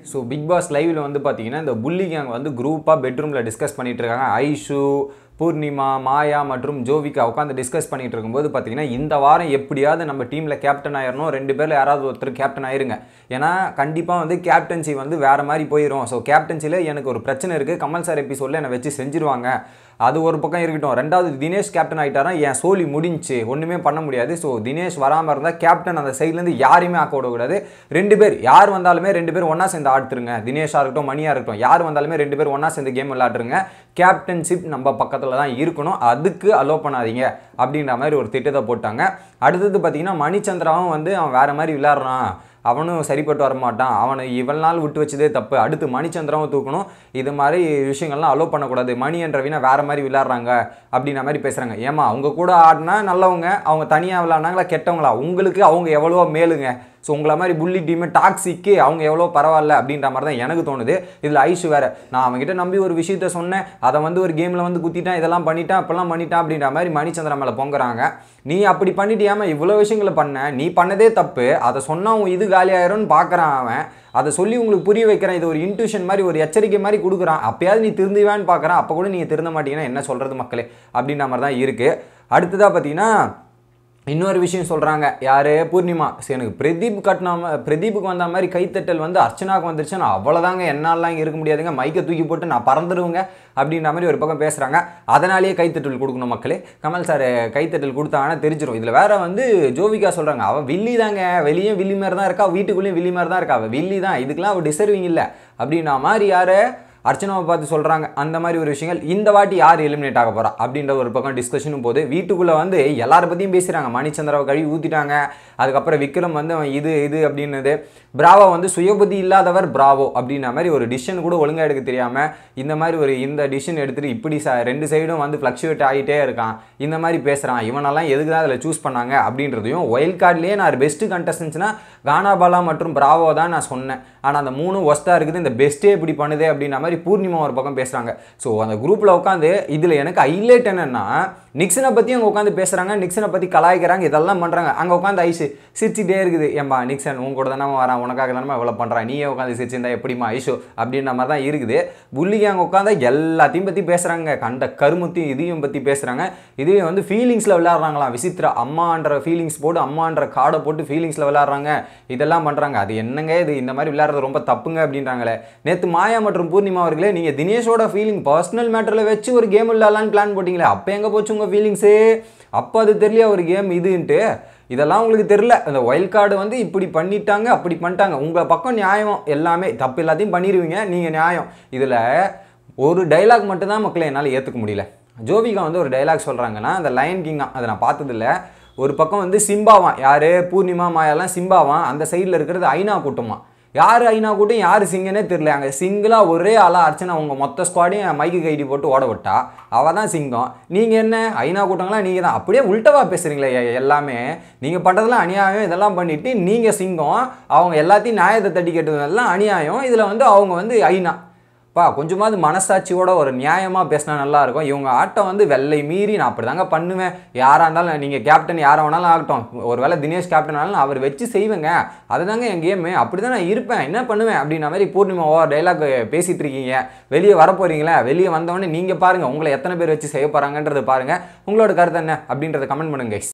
So big pass லைவில் வந்து பார்த்தீங்கன்னா இந்த புள்ளி கேங் வந்து குரூப்பாக பெட்ரூமில் டிஸ்கஸ் பண்ணிட்டு இருக்காங்க ஐஷு பூர்ணிமா மாயா மற்றும் ஜோவிகா உட்காந்து டிஸ்கஸ் பண்ணிட்டு இருக்கும்போது பார்த்தீங்கன்னா இந்த வாரம் எப்படியாவது நம்ம டீமில் கேப்டன் ஆயிரணும் ரெண்டு பேரில் யாராவது ஒருத்தர் கேப்டன் ஆயிருங்க ஏன்னா கண்டிப்பாக வந்து கேப்டன்சி வந்து வேறு மாதிரி போயிடும் ஸோ கேப்டன்சியில் எனக்கு ஒரு பிரச்சனை இருக்குது கமல் சார் எபிசோடில் என்னை வச்சு செஞ்சிருவாங்க அது ஒரு பக்கம் இருக்கட்டும் ரெண்டாவது தினேஷ் கேப்டன் ஆகிட்டாரா என் சோலி முடிஞ்சு ஒன்றுமே பண்ண முடியாது ஸோ தினேஷ் வராமல் இருந்தால் கேப்டன் அந்த சைட்லேருந்து யாரையுமே ஆக்க விடக்கூடாது ரெண்டு பேர் யார் வந்தாலுமே ரெண்டு பேர் ஒன்றா சேர்ந்து ஆடுத்துருங்க தினேஷாக இருக்கட்டும் மணியாக இருக்கட்டும் யார் வந்தாலுமே ரெண்டு பேர் ஒன்றா சேர்ந்து கேம் விளையாடுறங்க கேப்டன்ஷிப் நம்ம பக்கத்தில் தான் இருக்கணும் அதுக்கு அலோ பண்ணாதீங்க அப்படின்ற மாதிரி ஒரு திட்டத்தை போட்டாங்க அடுத்தது பார்த்தீங்கன்னா மணிச்சந்திராவும் வந்து அவன் வேறு மாதிரி விளையாடுறான் அவனும் சரிப்பட்டு வரமாட்டான் அவனை இவ்வளவு நாள் விட்டு வச்சதே தப்பு அடுத்து மணிச்சந்திராவும் தூக்கணும் இது மாதிரி விஷயங்கள்லாம் அலோவ் பண்ணக்கூடாது மணி என்ற வீணை வேறு மாதிரி விளையாடுறாங்க அப்படின்ற மாதிரி பேசுகிறாங்க ஏமா அவங்க கூட ஆடினா நல்லவங்க அவங்க தனியாக விளையாடினாங்களா கெட்டவங்களா உங்களுக்கு அவங்க எவ்வளவோ மேலுங்க ஸோ உங்களை மாதிரி புள்ளி டீமு டாக்ஸிக்கு அவங்க எவ்வளோ பரவாயில்ல அப்படின்ற மாதிரி தான் எனக்கு தோணுது இதில் ஐஷு வேறு நான் அவங்ககிட்ட நம்பி ஒரு விஷயத்த சொன்னேன் அதை வந்து ஒரு கேமில் வந்து குத்திட்டான் இதெல்லாம் பண்ணிட்டான் இப்பெல்லாம் பண்ணிட்டான் அப்படின்ற மாதிரி மணிச்சந்திரன் மேலே பொங்குறாங்க நீ அப்படி பண்ணிட்டியாம இவ்வளோ விஷயங்களை பண்ண நீ பண்ணதே தப்பு அதை சொன்னால் உன் இது காலியாயிரும்னு பார்க்குறான் அவன் அதை சொல்லி உங்களுக்கு புரிய வைக்கிறேன் இது ஒரு இன்ட்யூஷன் மாதிரி ஒரு எச்சரிக்கை மாதிரி கொடுக்குறான் அப்பயாவது நீ திருந்துவான்னு பார்க்குறான் அப்போ கூட நீங்கள் திருந்த மாட்டீங்கன்னா என்ன சொல்கிறது மக்களே அப்படின்ற மாதிரி தான் இருக்குது அடுத்ததாக பார்த்தீங்கன்னா இன்னொரு விஷயம் சொல்கிறாங்க யார் பூர்ணிமா சரி எனக்கு பிரதீப் கட்டினாம பிரதீப்புக்கு வந்த மாதிரி கைத்தட்டல் வந்து அர்ச்சனாவுக்கு வந்துருச்சுன்னா அவ்வளோதாங்க என்னாலாம் இங்கே இருக்க முடியாதுங்க மைக்கை தூக்கி போட்டு நான் பறந்துடுவேங்க அப்படின்ற மாதிரி ஒரு பக்கம் பேசுகிறாங்க அதனாலேயே கைத்தட்டல் கொடுக்கணும் மக்களே கமல் சார் கைத்தட்டல் கொடுத்தாங்கன்னா தெரிஞ்சிடும் இதில் வேற வந்து ஜோவிகா சொல்கிறாங்க அவள் வில்லி தாங்க வெளியே வில்லி மாதிரி தான் இருக்கா வீட்டுக்குள்ளேயும் வில்லி மாதிரி தான் இருக்கா அவள் வில்லி தான் இதுக்கெல்லாம் அவள் டிசர்விங் இல்லை அப்படின்னா மாதிரி யார் அர்ச்சனாவை பார்த்து சொல்கிறாங்க அந்த மாதிரி ஒரு விஷயங்கள் இந்த வாட்டி யார் எலிமினேட் ஆக போகிறா அப்படின்ற ஒரு பக்கம் டிஸ்கஷனும் போது வீட்டுக்குள்ளே வந்து எல்லாரை பற்றியும் பேசுகிறாங்க மணிச்சந்திராவை கழுவி ஊற்றிட்டாங்க அதுக்கப்புறம் விக்ரம் வந்து அவன் இது இது அப்படின்னது பிராவோ வந்து சுயபுத்தி இல்லாதவர் பிராவோ அப்படின்ற மாதிரி ஒரு டிசிஷன் கூட ஒழுங்காக எடுக்க தெரியாமல் இந்த மாதிரி ஒரு இந்த டிசிஷன் எடுத்துகிட்டு இப்படி ச ரெண்டு சைடும் வந்து ஃப்ளக்ஷுவேட் ஆகிட்டே இருக்கான் இந்த மாதிரி பேசுகிறான் இவனெல்லாம் எதுக்கு தான் அதில் சூஸ் பண்ணாங்க அப்படின்றதையும் ஒயில் கார்ட்லேயே நான் பெஸ்ட்டு கண்டஸ்டன்ஸ்னா கானாபாலா மற்றும் பிராவோ தான் நான் சொன்னேன் ஆனால் அந்த மூணு ஒஸ்ட்டாக இருக்குது இந்த பெஸ்ட்டே இப்படி பண்ணுதே அப்படின்ற மாதிரி பூர்ணிமா ஒரு பக்கம் பேசுகிறாங்க ஸோ அந்த குரூப்பில் உட்காந்து இதில் எனக்கு ஹைலைட் என்னென்னா நிக்சனை பற்றி அவங்க உட்காந்து பேசுகிறாங்க நிக்சனை பற்றி கலாய்க்கிறாங்க இதெல்லாம் பண்ணுறாங்க அங்கே உட்காந்து ஐஷு சிரிச்சிட்டே இருக்குது ஏம்பா நிக்சன் உன் கூட தானே வரான் உனக்காக தானே இவ்வளோ பண்ணுறான் நீயே உட்காந்து சிரிச்சிருந்தா எப்படிமா ஐஷு அப்படின்ற மாதிரி தான் இருக்குது புள்ளிக்கு அங்கே உட்காந்து எல்லாத்தையும் பற்றி பேசுகிறாங்க கண்ட கருமுத்தையும் இதையும் பற்றி பேசுகிறாங்க இதுவே வந்து ஃபீலிங்ஸில் விளையாடுறாங்களாம் விசித்ரா அம்மான்ற ஃபீலிங்ஸ் போட்டு அம்மான்ற கார்டை போட்டு ஃபீலிங்ஸில் விளையாடுறாங்க இதெல்லாம் பண்ணுறாங்க அது என்னங்க இது இந்த மாதிரி விளையாடுறது ரொம்ப தப்புங்க அப்படின்றாங்களே நேற்று மாயா மற்றும் பூர்ணிமா அவர்களே நீங்கள் தினேஷோட ஃபீலிங் பர்சனல் மேட்டரில் வச்சு ஒரு கேம் விளையாடலான்னு பிளான் போட்டிங்களே அப்போ எங்கே போச்சு உங்கள் ஃபீலிங்ஸு அப்போ அது தெரியல ஒரு கேம் இதுன்ட்டு இதெல்லாம் உங்களுக்கு தெரில அந்த ஒயில் கார்டு வந்து இப்படி பண்ணிட்டாங்க அப்படி பண்ணிட்டாங்க உங்கள் பக்கம் நியாயம் எல்லாமே தப்பு எல்லாத்தையும் பண்ணிடுவீங்க நீங்கள் நியாயம் இதில் ஒரு டைலாக் மட்டும்தான் மக்களை என்னால் ஏற்றுக்க முடியல ஜோவிகா வந்து ஒரு டைலாக் சொல்கிறாங்கன்னா அந்த லயன் கிங்கா அதை நான் பார்த்ததில்ல ஒரு பக்கம் வந்து சிம்பாவான் யார் பூர்ணிமா மாயாலாம் சிம்பாவான் அந்த சைடில் இருக்கிறது ஐநா கூட்டமா யார் ஐநா கூட்டம் யார் சிங்கனே தெரில அங்கே சிங்கிளாக ஒரே ஆளாக அர்ச்சனா உங்கள் மொத்த ஸ்குவாடையும் மைக்கு கைடி போட்டு ஓட விட்டா அவள் தான் சிங்கம் நீங்கள் என்ன ஐநா கூட்டங்களாம் நீங்கள் தான் அப்படியே உள்டவா பேசுகிறீங்களே எ- எல்லாமே நீங்கள் பண்ணுறதுலாம் அநியாயம் இதெல்லாம் பண்ணிவிட்டு நீங்கள் சிங்கம் அவங்க எல்லாத்தையும் நியாயத்தை தட்டி கேட்டதெல்லாம் அநியாயம் இதில் வந்து அவங்க வந்து ஐநா பா கொஞ்சமாவது மனசாட்சியோட ஒரு நியாயமாக பேசினா நல்லா இருக்கும் இவங்க ஆட்டம் வந்து வெள்ளை மீறி நான் அப்படி தாங்க பண்ணுவேன் யாராக இருந்தாலும் நீங்கள் கேப்டன் யாரை வேணாலும் ஆகட்டும் ஒருவேளை தினேஷ் கேப்டன் ஆனாலும் அவர் வச்சு செய்வேங்க அதுதாங்க என் கேமு அப்படி தான் நான் இருப்பேன் என்ன பண்ணுவேன் அப்படின்ற மாதிரி பூர்ணிமா ஓ டைலாக் பேசிகிட்டு இருக்கீங்க வெளியே வர போகிறீங்களா வெளியே வந்தவொடனே நீங்கள் பாருங்கள் உங்களை எத்தனை பேர் வச்சு செய்ய போகிறாங்கன்றதை பாருங்கள் உங்களோட கருத்து என்ன அப்படின்றத கமெண்ட் பண்ணுங்க guys.